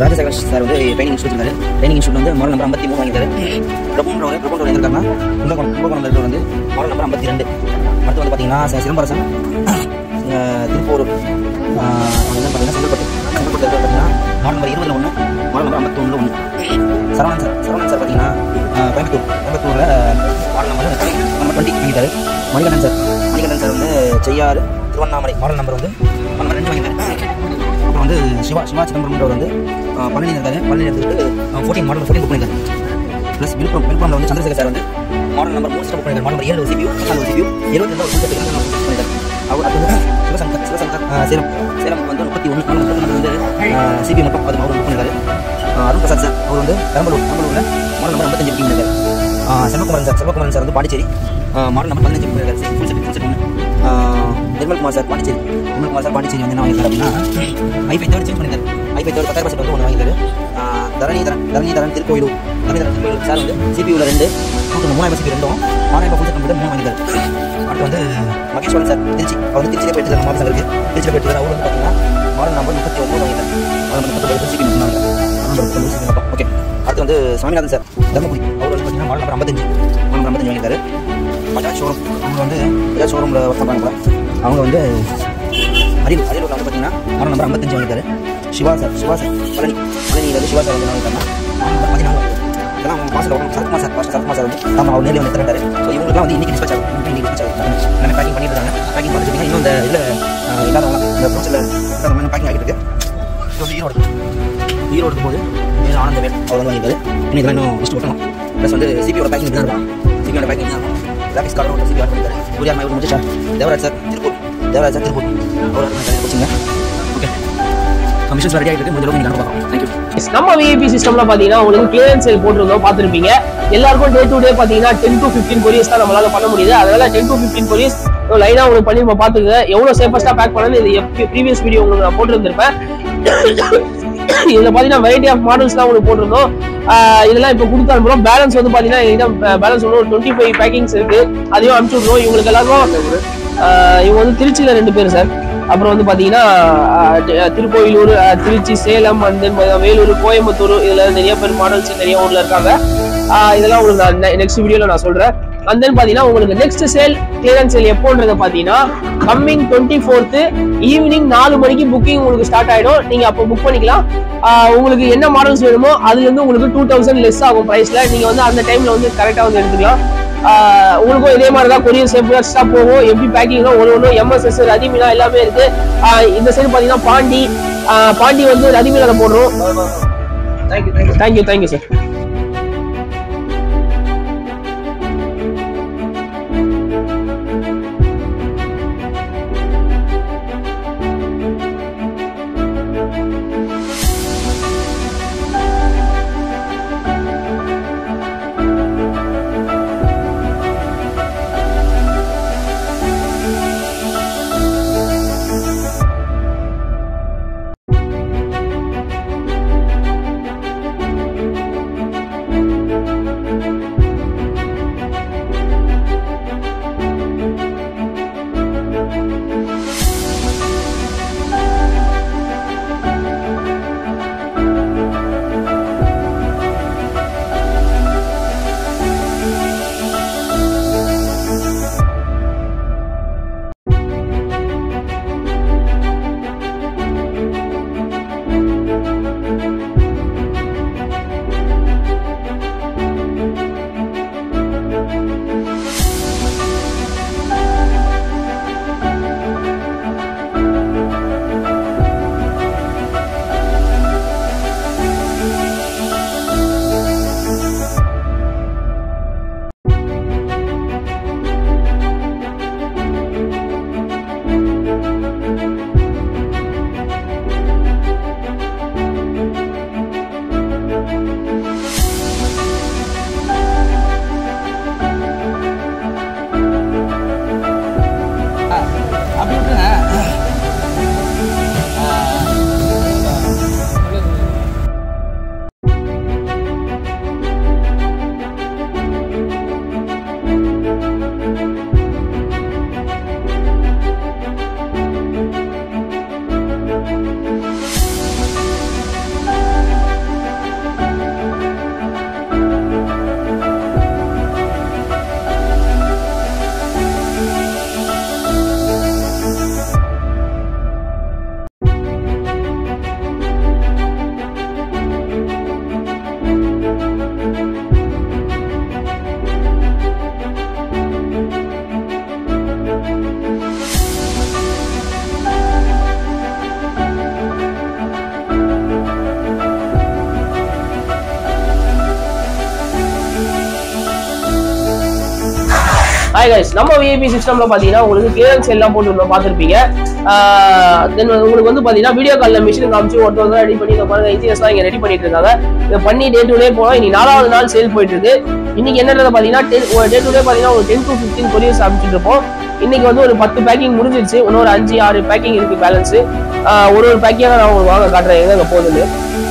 Rajasekar sir வந்து training institute இருக்காரு training institute வந்து மாடல் நம்பர் ஐம்பத்தி மூணு வாங்கியிருக்காரு பிரபுன்றவர் பிரபுன்றவர் எங்க இருக்காங்க கும்பகோணம் கும்பகோணம் இருக்கிறவர் வந்து மாடல் நம்பர் ஐம்பத்தி ரெண்டு அடுத்து வந்து பார்த்தீங்கன்னா சி- சிதம்பரசன் அஹ், திருப்பூர் அஹ், அவங்க வந்து பார்த்தீங்கன்னா செங்கல்பட்டு செங்கல்பட்டு இருக்கிறவர் பார்த்தீங்கன்னா மாடல் நம்பர் இருபதுல ஒன்று மாடல் நம்பர் ஐம்பத்தொன்றில் ஒன்று சரவணன் சார் சரவணன் சார் பார்த்தீங்கன்னா அஹ், கோயம்புத்தூர் கோயம்புத்தூரில் மாடல் நம்பர் நம்பர் டுவெண்ட்டி வாங்கிட்டாரு மணிகண்டன் சார் மணிகண்டன் சார் வந்து செய்யாறு திருவண்ணாமலை மாடல் நம்பர் வந்து நம்பர் ரெண்டு வாங்கிட்டாரு அப்புறம் வந்து சிவா சிவா சிதம்பரம்ன்றவர் வந்து அஹ், பழனி இருக்காரு பழனி எடுத்துக்கிட்டு ஃபோர்டீன் மாடல் ஃபோர்டீன் புக் பண்ணியிருக்காரு ப்ளஸ் விழுப்புரம் விழுப்புரம்ல வந்து சந்திரசேகர் சார் வந்து மாடல் நம்பர் மூணு புக் பண்ணியிருக்காரு மாடல் நம்பர் ஏழு சிபியூ நாலு சிபியூ இருபத்தி ரெண்டு புக் பண்ணியிருக்காரு அவர் அது வந்து சிவசங்கர் சிவசங்கர் அஹ், சேலம் சேலம் வந்து முப்பத்தி ஒன்று நாலு முப்பத்தி வந்து சிபி மட்டும் அது அவர் புக் பண்ணியிருக்காரு அஹ், அருண் பிரசாத் சார் அவர் வந்து பெரம்பலூர் பெரம்பலூரில் மாடல் நம்பர் ஐம்பத்தஞ்சு புக் பண்ணியிருக்காரு அஹ், செல்வகுமாரன் சார் செல்வகுமாரன் சார் வந்து பாண்டிச்சேரி அஹ், மாடல் நம்பர் பதினஞ்சு புக் பண்ணியிருக்காரு ஃபுல் செட் ஃபுல் செட் ஒன்று நிர்மல்குமார் சார் பாண்டிச்சேரி நிர்மல்குமார் சார் பாண்டிச்சேரி வந்து என்ன வாங்கியிருக்காரு அப்படின்னா ஐபை தேர்ட் சேஞ்ச் பண்ணியிருக்காரு ஐபை தேர்ட் பத்தாயிரம் பர்சன்ட் வந்து ஒன்று வாங்கியிருக்காரு ஆஹ் தரணிதரன் தரணிதரன் திருக்கோயிலூர் தரணிதரன் திருக்கோயிலூர் சார் வந்து சிபியூவில் ரெண்டு நூற்றி மூணாயிரம் சிபி ரெண்டும் மாநாயகம் ஃபுல் செட் வந்து மூணு வாங்கியிருக்காரு அடுத்து வந்து மகேஸ்வரன் சார் திருச்சி அவர் வந்து திருச்சியில் போயிட்டு இருக்காங்க மாவட்ட சங்கருக்கு திருச்சியில் போயிட்டு இருக்காரு அவர் வந்து பார்த்தீங்கன்னா மாடல் நம்பர் முப்பத்தி ஒன்பது வாங்கியிருக்காரு மாடல் நம்பர் முப்பத்தி சிபி மட்டும் தான் நம்பர் முப்பத்தி சிபி மட்டும் ஓகே அடுத்து வந்து சுவாமிநாதன் சார் தர்மபுரி அவர் வந்து பார்த்தீங்கன்னா மாடல் நம்பர் ஐம்பத்தஞ்சு மாடல் நம்பர் ஐம்பத்தஞ்சு வாங்கியிருக்காரு பஜாஜ் ஷோரூம் அவங்க வந்து பஜாஜ் ஷோரூமில் ஒர்க் பண்ணுறாங்க போல அவங்க வந்து அரியலூர் அரியலூரில் வந்து பார்த்தீங்கன்னா மாடல் நம்பர் ஐம்பத்தஞ்சு வாங்கியிருக்காரு சிவா சார் சிவா சார் பழனி பழனியில் வந்து சிவா சார் வந்து என்ன வாங்கியிருக்காருன்னா மாடல் நம்பர் பதினாலு இதெல்லாம் அவங்க பாசில் வரணும் Sarathkumar sir pastor Sarathkumar sir வந்து ஆமாம் அவர் நேரில் வந்து திரண்டாரு ஸோ இவங்களுக்குலாம் வந்து இன்னைக்கு டிஸ்பேச் ஆகும் இன்னைக்கு டிஸ்பேச் ஆகும் எல்லாமே பேக்கிங் பண்ணிட்டு இருக்காங்க பேக்கிங் பண்ணிட்டு இன்னும் இந்த இதில் இல்லாதவங்க இந்த ப்ரோச்சில் இல்லாதவங்க பேக்கிங் ஆகிட்டு இருக்கு இது வந்து ஈரோடு ஈரோடு போது மேலே ஆனந்தவேல் அவர் வந்து வாங்கியிருக்காரு இன்னும் இதெல்லாம் இன்னும் லிஸ்ட் ஓட்டணும் ப்ளஸ் வந்து சிபியோட பேக்கிங் தான் இருக்கும் சிபியோட பேக்கிங் தான் இருக்கும் கிராஃபிக்ஸ் கார்டு ஒரு சிபி ஆட் பண்ணிருக்காரு சூர்யா மாதிரி முடிச்சா தேவராஜ் சார் திருப்பூர் தேவராஜ் சார் திருப்பூர் அவர் வச்சுங்க ஓகே கமிஷன்ஸ் ரெடி ஆகிட்டு முடிஞ்ச அளவுக்கு நீங்கள் அனுப்பலாம் தேங்க்யூ நம்ம விஐபி சிஸ்டம்ல பாத்தீங்கன்னா உங்களுக்கு கிளியரன்ஸ் சேல் போட்டிருந்தோம் பார்த்திருப்பீங்க எல்லாருக்கும் டே டு டே பாத்தீங்கன்னா டென் டு ஃபிஃப்டின் கொரியர்ஸ் தான் நம்மளால பண்ண முடியுது அதனால டென் டு ஃபிஃப்டின் கொரியர்ஸ் லைனா உங்களுக்கு பண்ணி நம்ம பாத்துங்க எவ்வளவு சேஃபஸ்டா பேக் பண்ணணும் இது ப்ரீவியஸ் வீடியோ உங்களுக்கு நான் போட்டிருந்திருப்பேன் இதுல பாத்தீங்கன்னா வெரைட்டி ஆஃப் மாடல்ஸ்லாம் உங்களுக்கு போட்டிருந்தோம் ஆஹ் இதெல்லாம் இப்போ கொடுத்து அனுப்புறோம் பேலன்ஸ் வந்து பாத்தீங்கன்னா பேலன்ஸ் ஒன்று டுவெண்ட்டி ஃபைவ் பேக்கிங்ஸ் இருக்கு அதையும் அனுப்பிச்சு விட்ருவோம் இவங்களுக்கு எல்லாருக்கும் ஆஹ் இவங்க வந்து திருச்சியில ரெண்டு பேர் சார் அப்புறம் வந்து பாத்தீங்கன்னா ஆஹ் தி- திருக்கோயிலூர் ஆஹ் திருச்சி சேலம் அண்ட் தென் வேலூர் கோயம்புத்தூர் இதுல நிறைய பேர் மாடல்ஸ் நிறைய ஊர்ல இருக்காங்க ஆஹ் இதெல்லாம் உங்களுக்கு நான் நெக்ஸ்ட் வீடியோல நான் சொல்றேன் அண்ட் தென் பாத்தீங்கன்னா உங்களுக்கு நெக்ஸ்ட் சேல் கிளியரன்ஸ் சேல் எப்போன்றத பாத்தீங்கன்னா கம்மிங் டுவெண்ட்டி ஃபோர்த்து ஈவினிங் நாலு மணிக்கு புக்கிங் உங்களுக்கு ஸ்டார்ட் ஆயிடும் நீங்க அப்போ புக் பண்ணிக்கலாம் ஆஹ் உங்களுக்கு என்ன மாடல்ஸ் வேணுமோ அதுல இருந்து உங்களுக்கு டூ தௌசண்ட் லெஸ் ஆகும் பிரைஸ்ல நீங்க வந்து அந்த டைம்ல வந்து கரெக்டா வந்து எடுத்துக்கலாம் ஆஹ் உங்களுக்கும் இதே மாதிரி தான் கொரியர் சேஃப்டா போகும் எப்படி பேக்கிங்லாம் ஒரு ஒன்று எம்எஸ்எஸ் ரதிமிலா எல்லாமே இருக்கு ஆஹ் இந்த சைடு பாத்தீங்கன்னா பாண்டி ஆஹ் பாண்டி வந்து ரதிமிலால போடுறோம் thank you thank you sir hi guys நம்ம விஐபி சிஸ்டம்ல பாத்தீங்கன்னா உங்களுக்கு கிளியரன்ஸ் எல்லாம் போட்டு பார்த்துருப்பீங்க தென் உங்களுக்கு வந்து பாத்தீங்கன்னா வீடியோ காலில் மிஷின் காமிச்சு ஒருத்தர் தான் ரெடி பண்ணி இந்த பாருங்க இன்ஜினியர்ஸ் இங்க ரெடி பண்ணிட்டு இருக்காங்க இதை பண்ணி டே டு டே போனோம் இனி நாலாவது நாள் சேல் போயிட்டு இருக்கு இன்னைக்கு என்னன்றத பாத்தீங்கன்னா டே டு டே பாத்தீங்கன்னா ஒரு டென் டு ஃபிஃப்டீன் கொரியர்ஸ் அமைச்சிட்டு இருப்போம் இன்னைக்கு வந்து ஒரு பத்து பேக்கிங் முடிஞ்சிருச்சு இன்னொரு அஞ்சு ஆறு பேக்கிங் இருக்கு பேலன்ஸ் ஒரு ஒரு பேக்கிங்காக நான் உங்களுக்கு வாங்க காட்டுறேன் எங்க அங்க போகுதுன்னு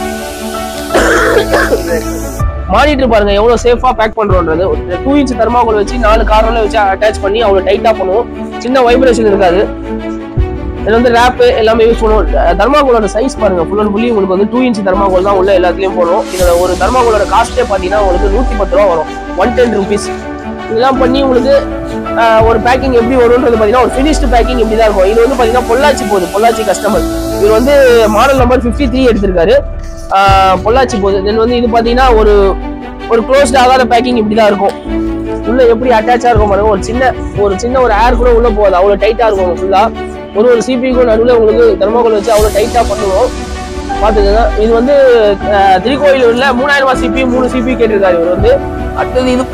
மானிட்டர் பாருங்க எவ்வளவு சேஃபா பேக் பண்றோன்றது டூ இன்ச் தெர்மாகோல் வச்சு நாலு கார்னர்ல வச்சு அட்டாச் பண்ணி அவ்வளவு டைட்டா பண்ணுவோம் சின்ன வைப்ரேஷன் இருக்காது இது வந்து ரேப் எல்லாமே யூஸ் பண்ணுவோம் தர்மாகோலோட சைஸ் பாருங்க ஃபுல் அண்ட் ஃபுல்லி உங்களுக்கு வந்து டூ இன்ச் தர்மாகோல் தான் உள்ள எல்லாத்துலயும் போடும் இதோட ஒரு தர்மாகோலோட காஸ்ட்டே பாத்தீங்கன்னா உங்களுக்கு நூத்தி பத்து ரூபா வரும் ஒன் டென் ருபீஸ் இதெல்லாம் பண்ணி உங்களுக்கு ஆஹ், ஒரு பேக்கிங் எப்படி வரும்ன்றது பாத்தீங்கன்னா ஒரு ஃபினிஷ்டு பேக்கிங் இப்படி தான் இருக்கும் இது வந்து பாத்தீங்கன்னா பொள்ளாச்சி போகுது பொள்ளாச்சி கஸ்டமர் இவர் வந்து மாடல் நம்பர் ஃபிஃப்டி த்ரீ எடுத்திருக்காரு ஆஹ், பொள்ளாச்சி போகுது தென் வந்து இது பாத்தீங்கன்னா ஒரு ஒரு க்ளோஸ்ட் ஆகாத பேக்கிங் இப்படி தான் இருக்கும் உள்ள எப்படி அட்டாச்சா இருக்கும் பாருங்க ஒரு சின்ன ஒரு சின்ன ஒரு ஏர் கூட உள்ள போகாது அவ்வளவு டைட்டா இருக்கும் ஃபுல்லா ஒரு ஒரு சிபிக்கும் நடுவில் உங்களுக்கு தெர்மாகோல் வச்சு அவ்வளவு டைட்டா பண்ணுவோம் பாத்துக்கோங்க இது வந்து அஹ், திருக்கோயிலூர்ல மூணாயிரம் ரூபாய் சிபி மூணு சிபி கேட்டிருக்காரு இவர் வந்து அடுத்தது இது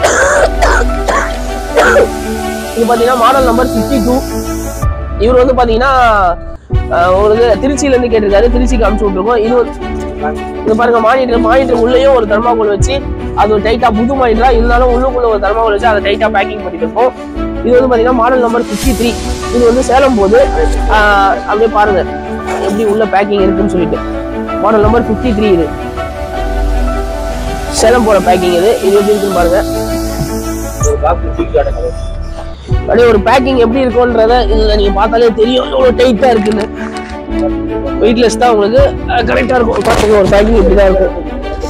இது பாத்தீங்கன்னா மாடல் நம்பர் ஃபிஃப்டி டூ இவர் வந்து பாத்தீங்கன்னா அஹ், ஒரு இது திருச்சியில இருந்து கேட்டிருக்காரு திருச்சிக்கு அனுப்பிச்சு விட்டுருக்கோம் இது வந்து இது பாருங்க மானிட்டர் மானிட்டர் உள்ளேயும் ஒரு தர்மாகோல் வச்சு அது ஒரு டைட்டா புது மானிட்டரா இருந்தாலும் உள்ளுக்குள்ள ஒரு தர்மாகோல் வச்சு அதை டைட்டா பேக்கிங் பண்ணிட்டு இருக்கோம் இது வந்து பாத்தீங்கன்னா மாடல் நம்பர் ஃபிஃப்டி த்ரீ இது வந்து சேலம் போது ஆஹ், அப்படியே பாருங்க எப்படி உள்ள பேக்கிங் இருக்குன்னு சொல்லிட்டு மாடல் நம்பர் ஃபிஃப்டி த்ரீ இது சேலம் போற பேக்கிங் இது இது எப்படி இருக்குன்னு பாருங்க அப்படியே ஒரு பேக்கிங் எப்படி இருக்கும்ன்றத இதுல நீங்க பார்த்தாலே தெரியும் எவ்வளவு டைட்டா இருக்குன்னு வெயிட்லெஸ் தான் உங்களுக்கு கரெக்டா இருக்கும் பாத்துங்க ஒரு பேக்கிங் இப்படி தான் இருக்கும்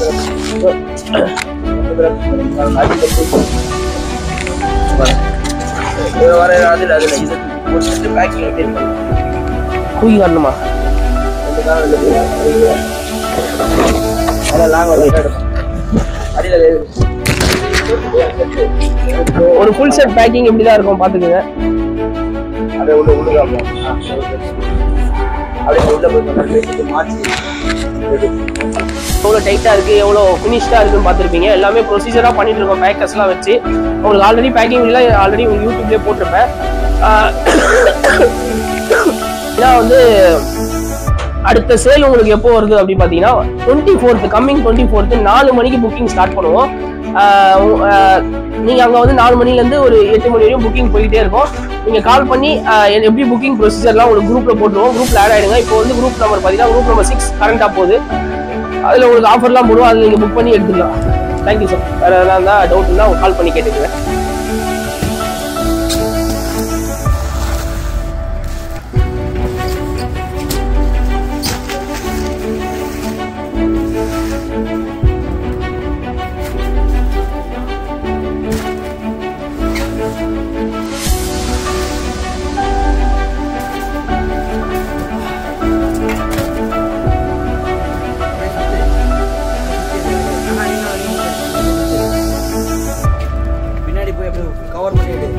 தூக்கி காட்டணுமா ஒரு ஃபுல் செட் பேக்கிங் இப்படி தான் இருக்கும் பாத்துக்கோங்க எவ்வளோ டைட்டாக இருக்கு எவ்வளோ ஃபினிஷ்டாக இருக்குன்னு பார்த்துருப்பீங்க எல்லாமே ப்ரொசீஜராக பண்ணிட்டு இருக்கோம் பேக்கர்ஸ்லாம் வச்சு உங்களுக்கு ஆல்ரெடி பேக்கிங்லாம் ஆல்ரெடி உங்கள் யூடியூப்லேயே போட்டிருப்பேன் ஆஹ் ஏன்னா வந்து அடுத்த சேல் உங்களுக்கு எப்போ வருது அப்படின்னு பார்த்தீங்கன்னா twenty fourth coming twenty fourth நாலு மணிக்கு புக்கிங் ஸ்டார்ட் பண்ணுவோம் ஆஹ் உ- ஆஹ் நீங்க அங்க வந்து நாலு மணிலேருந்து ஒரு எட்டு மணி வரையும் புக்கிங் போயிட்டே இருக்கும் நீங்க கால் பண்ணி ஆஹ் எ- எப்படி புக்கிங் ப்ரொசீஜர்லாம் ஒரு குரூப்ல போட்டுருவோம் குரூப்ல ஆட் ஆயிடுங்க இப்போ வந்து குரூப் நம்பர் பார்த்தீங்கன்னா குரூப் நம்பர் சிக்ஸ் கரண்டா போகுது அதுல உங்களுக்கு ஆஃபர்லாம் போடுவோம் அதில் நீங்க புக் பண்ணி எடுத்துக்கலாம் தேங்க்யூ சார் வேற எதனா இருந்தால் டவுட் இருந்தால் கால் பண்ணி கேட்டுக்கிறேன் பின்னாடி போய் அப்படியே கவர் பண்ணி எடு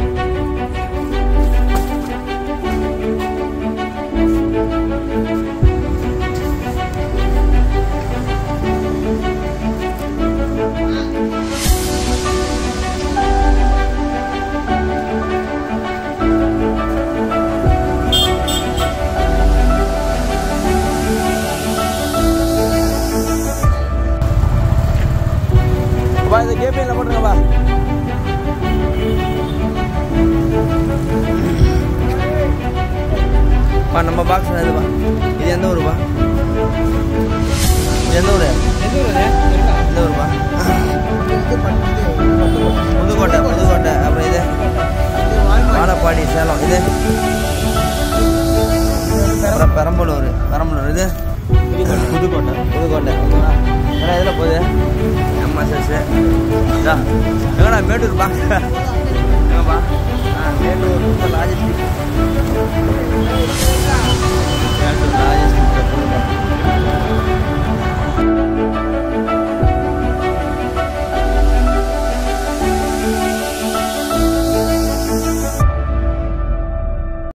வா இந்த கேபிஎல்ல போட்டுருங்க வா பா நம்ம பாக்ஸ் இதுப்பா இது எந்த ஊருப்பா இது எந்த ஊரு எந்த ஊருப்பா புதுக்கோட்டை புதுக்கோட்டை அப்புறம் இது வாழப்பாடி சேலம் இது அப்புறம் பெரம்பலூர் பெரம்பலூர் இது புதுக்கோட்டை புதுக்கோட்டை ஓகேவா ஏன்னா இதில் போகுது எம்எஸ்எஸ் எங்கடா மேட்டூர் பா எங்கப்பா ஆ மேட்டூர் லாஜிஸ்டிக்